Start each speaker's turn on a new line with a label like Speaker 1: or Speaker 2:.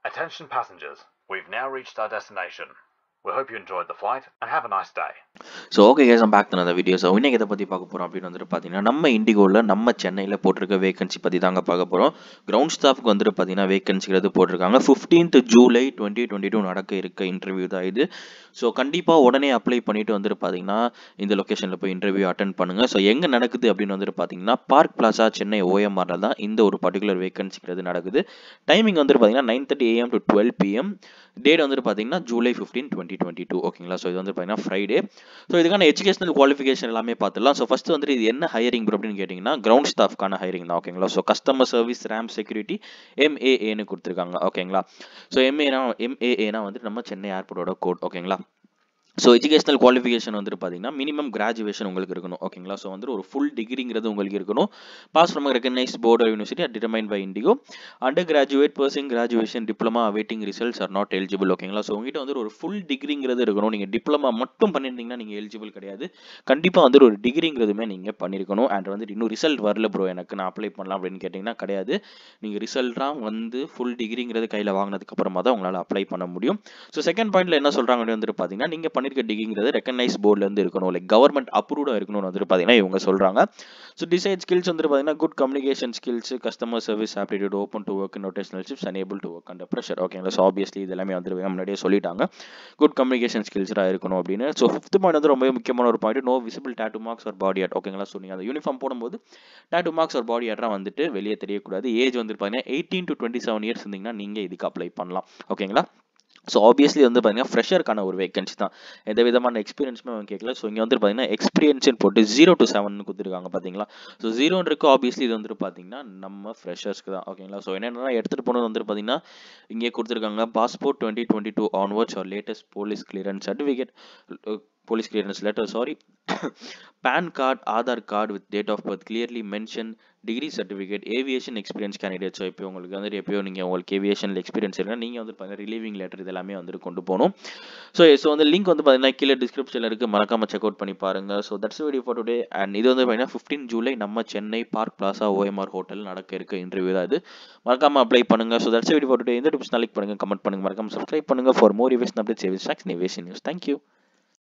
Speaker 1: Attention passengers, we've now reached our destination. We hope you enjoyed the flight and have a nice day.
Speaker 2: So okay கேஸ் பேக் பண்ண அந்த video so இன்னைக்கு எதை பற்றி பார்க்க போகிறோம் அப்படின்னு வந்துட்டு பார்த்தீங்கன்னா நம்ம இண்டிகோவில் நம்ம சென்னையில் போட்டிருக்க வேகன்சி பற்றி தாங்க பார்க்க போகிறோம் கிரவுண்ட் ஸ்டாஃப்க்கு வந்துட்டு பார்த்தீங்கன்னா வேகன்சிங்கிறது போட்டிருக்காங்க fifteenth July twenty twenty two நடக்க இருக்க இன்டர்வியூ தான் இது ஸோ கண்டிப்பாக உடனே அப்ளை பண்ணிட்டு வந்துட்டு பார்த்தீங்கன்னா இந்த லொக்கேஷனில் போய் இன்டர்வியூ அட்டன் பண்ணுங்கள் ஸோ எங்கே நடக்குது அப்படின்னு வந்துட்டு பார்த்தீங்கன்னா பார்க் பிளாசா சென்னை ஓஎம்ஆரில் தான் இந்த ஒரு பர்டிகுலர் வேகன்சிங்கிறது நடக்குது டைமிங் வந்துட்டு பார்த்தீங்கன்னா nine thirty AM to twelve PM date வந்துட்டு பார்த்தீங்கன்னா July fifteen twenty twenty two ஓகேங்களா ஸோ இது வந்து பார்த்தீங்கன்னா ஃப்ரைடே ஸோ இதுக்கான எஜுகேஷனல் குவாலிஃபிகேஷன் எல்லாமே பார்த்துலாம் ஸோ ஃபஸ்ட்டு வந்துட்டு இது என்ன ஹையரிங் அப்படின்னு கேட்டிங்கன்னா கிரவுண்ட் ஸ்டாஃப்க்கான ஹையரிங் தான் ஓகேங்களா so customer service ramp security எம்ஏஏன்னு கொடுத்துருக்காங்க ஓகேங்களா ஸோ எம்ஏனா எம்ஏஏனா வந்துட்டு நம்ம சென்னை ஏர்போர்ட்டோட கோட் ஓகேங்களா ஸோ எஜுகேஷனல் குவாலிஃபிகேஷன் வந்துட்டு பார்த்தீங்கன்னா மினிமம் கிராஜுவேஷன் உங்களுக்கு இருக்கணும் ஓகேங்களா ஸோ வந்துட்டு ஒரு ஃபுல் டிகிரிங்கிறது உங்களுக்கு இருக்கணும் pass from recognised board university determine by IndiGo under graduate person graduation diploma awaiting results are not eligible ஓகேங்களா ஸோ உங்ககிட்ட வந்து ஒரு ஃபுல் டிகிரிங்கிறது இருக்கணும் நீங்கள் டிப்ளமா மட்டும் பண்ணியிருந்தீங்கன்னா நீங்கள் எலிஜிபிள் கிடையாது கண்டிப்பாக வந்து ஒரு டிகிரிங்கிறதுமே நீங்கள் பண்ணியிருக்கணும் அண்ட் வந்துட்டு இன்னும் ரிசல்ட் வரல ப்ரோ எனக்கு நான் அப்ளை பண்ணலாம் அப்படின்னு கேட்டிங்கன்னா கிடையாது நீங்கள் ரிசல்ட்டாக வந்து ஃபுல் டிகிரிங்கிறது கையில் வாங்கினதுக்கு அப்புறமா தான் உங்களால் அப்ளை பண்ண முடியும் ஸோ செகண்ட் பாயிண்ட்ல என்ன சொல்கிறாங்க அப்படின்னு வந்துட்டு பார்த்தீங்கன்னா நீங்கள் பண்ணிருக்க டிகிரிங்கிறது ரெக்கனைஸ் போர்ட்லேருந்து இருக்கணும் லைக் கவர்மெண்ட் அப்ரூவ்டாக இருக்கணும்னு வந்துட்டு பார்த்தீங்கன்னா இவங்க சொல்கிறாங்க ஸோ டிசைட் ஸ்கில்ஸ் வந்துட்டு பார்த்தீங்கன்னா good communication skills customer service aptitude open to work rotational shifts able to work under pressure ஓகேங்களா ஸோ ஆப்வியஸ்லி இது எல்லாமே வந்துட்டு முன்னாடியே சொல்லிட்டாங்க குட் கம்யூனிகேஷன் ஸ்கில்ஸாக இருக்கணும் அப்படின்னு ஸோ ஃபிஃப்த் பாயிண்ட் வந்து ரொம்ப முக்கியமான ஒரு point no visible tattoo marks ஒரு பாடி ஆட் ஓகேங்களா ஸோ நீங்கள் அந்த யூனிஃபார்ம் போடும்போது டேட்டு மார்க்ஸ் ஒரு பாடி ஆட்ராக வந்துட்டு வெளியே தெரியக்கூடாது ஏஜ் வந்துட்டு பார்த்தீங்கன்னா eighteen to twenty seven years இருந்தீங்கன்னா நீங்கள் இதுக்கு அப்ளை பண்ணலாம் ஓகேங்களா ஸோ ஆப்வியஸ்லி வந்து பார்த்தீங்கன்னா ஃப்ரெஷருக்கான ஒரு வேகன்சி தான் எந்த விதமான எக்ஸ்பீரியன்ஸுமே அவன் கேட்கல ஸோ இங்கே வந்து பார்த்தீங்கன்னா எக்ஸ்பீரியன்ஸ்னு போட்டு ஜீரோ டு செவன் கொடுத்துருக்காங்க பார்த்தீங்களா ஸோ ஜீரோன்னு இருக்கு ஆப்வியஸ்லி இது வந்துட்டு பார்த்தீங்கன்னா நம்ம ஃப்ரெஷர்ஸ்க்கு தான் ஓகேங்களா ஸோ என்னென்னா எடுத்துகிட்டு போனது வந்துட்டு பார்த்தீங்கன்னா இங்கே கொடுத்துருக்காங்க passport twenty twenty two onwards or latest police clearance certificate police clearance letter sorry PAN card Aadhaar card with date of birth clearly mention degree certificate aviation experience candidate so இப்போ உங்களுக்கு வந்துட்டு எப்பயோ நீங்கள் உங்களுக்கு ஏவியேஷன் எக்ஸ்பீரியன்ஸ் இருக்குன்னா நீங்கள் வந்து பார்த்தீங்கன்னா ரிலீவிங் லெட்டர் இதெல்லாமே வந்துட்டு கொண்டு போகணும் ஸோ ஸோ அந்த லிங்க் வந்து பார்த்தீங்கன்னா கீழே டிஸ்கிரிப்ஷனில் இருக்குது மறக்காமல் செக் அவுட் பண்ணி பாருங்கள் so that's video for today and இது வந்து பார்த்தீங்கன்னா ஃபிஃப்டீன் ஜூலை நம்ம Chennai Park Plaza OMR hotel நடக்க இருக்க இன்டர்வியூ தான் இது மறக்காமல் அப்ளை பண்ணுங்கள் so that's video for today இந்த டிப்ஸ் நாளைக்கு பண்ணுங்கள் கமெண்ட் பண்ணுங்கள் மறக்காமல் சப்ஸ்கிரைப் பண்ணுங்கள் ஃபார் மோர் இவேஷன் அப்டேட் சேவிஸ் நிவேஷன் நியூஸ் தேங்க்யூ